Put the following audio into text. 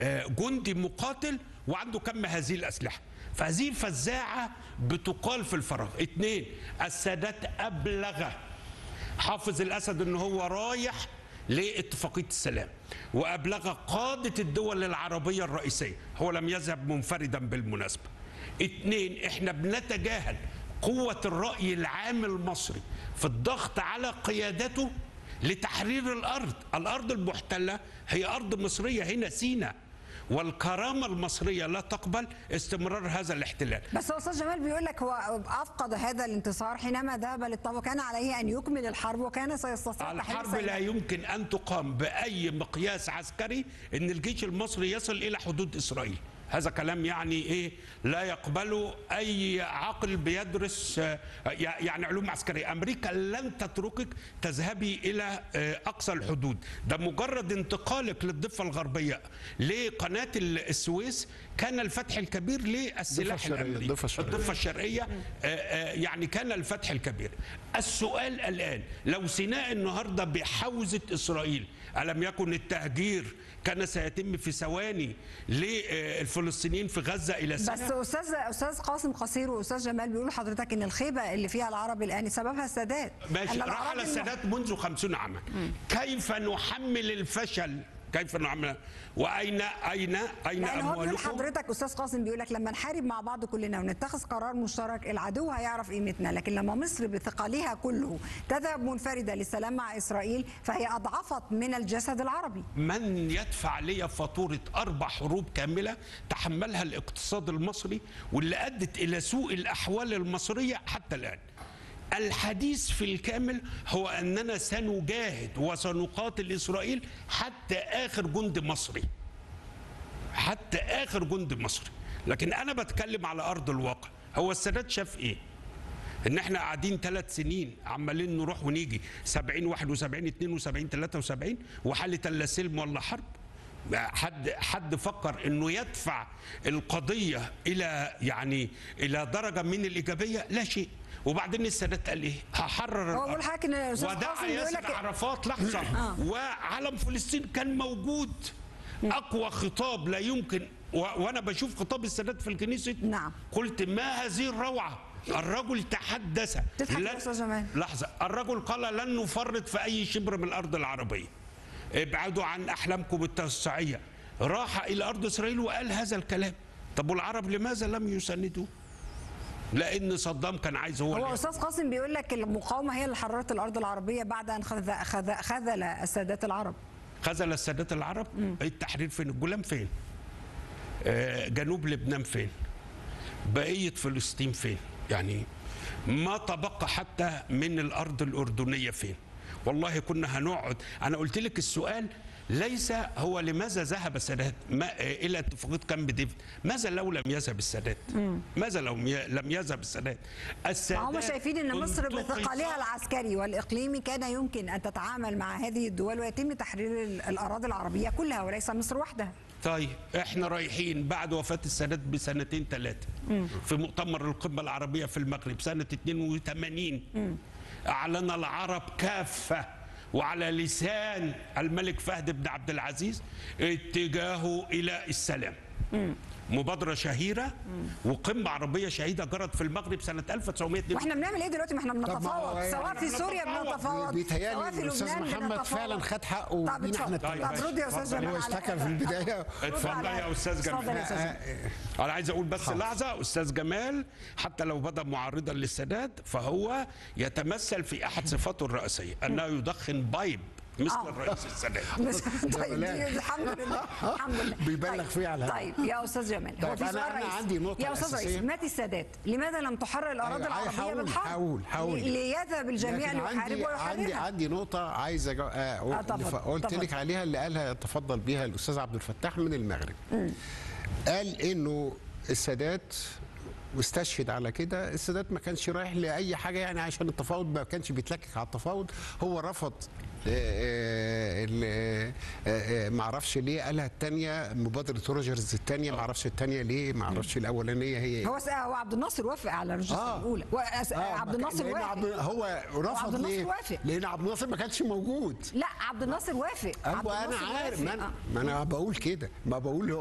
آه، جندي مقاتل وعنده كم هذه الأسلحة فهذه فزاعة بتقال في الفراغ اثنين السادات أبلغ حافظ الأسد أنه هو رايح لاتفاقية السلام وأبلغ قادة الدول العربية الرئيسية هو لم يذهب منفردا بالمناسبة اثنين احنا بنتجاهل قوة الرأي العام المصري في الضغط على قيادته لتحرير الأرض الأرض المحتلة هي أرض مصرية هنا سينا والكرامة المصرية لا تقبل استمرار هذا الاحتلال بس هو استاذ جمال بيقول لك هو افقد هذا الانتصار حينما ذهب للطابق وكان عليه ان يكمل الحرب وكان سيستطيع تحرير الحرب لا سيناء. يمكن أن تقام بأي مقياس عسكري أن الجيش المصري يصل إلى حدود إسرائيل هذا كلام يعني ايه لا يقبله اي عقل بيدرس آه، يعني علوم عسكريه امريكا لن تتركك تذهبي الى آه، اقصى الحدود ده مجرد انتقالك للضفه الغربيه لقناه السويس كان الفتح الكبير للسلاح الشرقية، الامريكي الضفة الشرقية. الضفه الشرقيه آه، آه، يعني كان الفتح الكبير السؤال الان لو سيناء النهارده بحوزه اسرائيل الم يكن التهجير كان سيتم في ثواني للفلسطينيين في غزه الى بس سنه استاذ استاذ قاسم قصير واستاذ جمال بيقولوا لحضرتك ان الخيبه اللي فيها العرب الان سببها السادات ماشي أن رحل العرب الم- السادات منذ خمسون عاما كيف نحمل الفشل كيف نحمل واين اين اين لان هو بيقول اموالكم حضرتك استاذ قاسم بيقول لك لما نحارب مع بعض كلنا ونتخذ قرار مشترك العدو هيعرف قيمتنا لكن لما مصر بثقلها كله تذهب منفرده للسلام مع اسرائيل فهي اضعفت من الجسد العربي من يدفع لي فاتورة أربع حروب كاملة تحملها الاقتصاد المصري واللي أدت إلى سوء الأحوال المصرية حتى الآن الحديث في الكامل هو أننا سنجاهد وسنقاتل إسرائيل حتى آخر جند مصري حتى آخر جند مصري لكن أنا بتكلم على أرض الواقع هو السادات شاف إيه ان احنا قاعدين ثلاث سنين عمالين نروح ونيجي 70 71 72 73 وحاله لا سلم ولا حرب حد حد فكر انه يدفع القضيه الى يعني الى درجه من الايجابيه لا شيء وبعدين السادات قال ايه هحرر هو بيقول حضرتك ان الاستاذ ودعا قاسم بيقول ياسر لك عرفات لحظه وعلم فلسطين كان موجود اقوى خطاب لا يمكن و... وانا بشوف خطاب السادات في الكنيسه نعم. قلت ما هذه الروعه الرجل تحدث تضحك لن- يا أستاذ جمال. لحظه الرجل قال لن نفرط في اي شبر من الارض العربيه ابعدوا عن احلامكم التوسعيه راح الى ارض اسرائيل وقال هذا الكلام طب والعرب لماذا لم يساندوه لان صدام كان عايز هو هو اللي استاذ قاسم بيقول لك المقاومه هي اللي حررت الارض العربيه بعد ان خذ- خذ- خذل السادات العرب خذل السادات العرب التحرير فين الجولان فين آه، جنوب لبنان فين بقية فلسطين فين يعني ما تبقى حتى من الأرض الأردنية فين والله كنا هنقعد أنا قلت لك السؤال ليس هو لماذا ذهب السادات ما آه، إلى اتفاقية كامب ديفيد ماذا لو لم يذهب السادات ماذا لو ي- لم يذهب السادات السادات هم شايفين ان مصر انتقص- بثقلها العسكري والاقليمي كان يمكن ان تتعامل مع هذه الدول ويتم تحرير ال- الاراضي العربيه كلها وليس مصر وحدها طيب احنا رايحين بعد وفاة السادات بسنتين ثلاثة في مؤتمر القمة العربية في المغرب سنة 82 أعلن العرب كافة وعلى لسان الملك فهد بن عبد العزيز اتجاهه إلى السلام مبادرة شهيرة وقمة عربية شهيدة جرت في المغرب سنة 1982 واحنا بنعمل ايه دلوقتي ما احنا ما هو بنتفاوض يعني سواء في احنا سوريا بنتفاوض. بنتفاوض بيتهيألي سواء في الأستاذ لبنان محمد بنتفاوض. فعلا خد حقه طب وبينا احنا اتفضل. طيب، طب رد يا استاذ اتفضل. جمال هو على- اشتكى في البدايه اتفضل يا أستاذ اتفضل جمال يا استاذ جمال انا عايز اقول بس لحظه استاذ جمال حتى لو بدا معارضا للسادات فهو يتمثل في احد صفاته الرئيسيه انه يدخن بايب مثل آه. الرئيس السادات بس- طيب جمال. الحمد لله الحمد لله بيبلغ طيب. فيه على هذا. طيب يا استاذ جمال هو طيب في أنا- سؤال أنا رئيسي. عندي نقطة يا استاذ رئيس أساسية. مات السادات لماذا لم تحرر الاراضي أيوة، العربيه هقول- بالحرب هقول- هقول. لي- ليذهب الجميع لكن ليحارب عندي عندي ويحررها عندي نقطة عايز أجا... آه آه، طبعاً، قلت طبعاً. لك عليها اللي قالها تفضل بيها الأستاذ عبد الفتاح من المغرب. قال إنه السادات واستشهد على كده السادات ما كانش رايح لأي حاجة يعني عشان التفاوض ما كانش بيتلكك على التفاوض هو رفض آه، ال- آه، آه، ما اعرفش ليه قالها الثانيه مبادره روجرز الثانيه ما اعرفش الثانيه ليه ما اعرفش الاولانيه هي إيه. هو س- هو عبد الناصر وافق على الرجسة آه. الاولى وأس- آه، عبد ما كان- الناصر لأن عبد وافق هو عبد رفض الناصر ليه؟ وافق. لان عبد الناصر ما كانش موجود لا عبد الناصر وافق عبد ايوه انا الناصر عارف وافق. ما انا آه. ما انا بقول كده ما بقول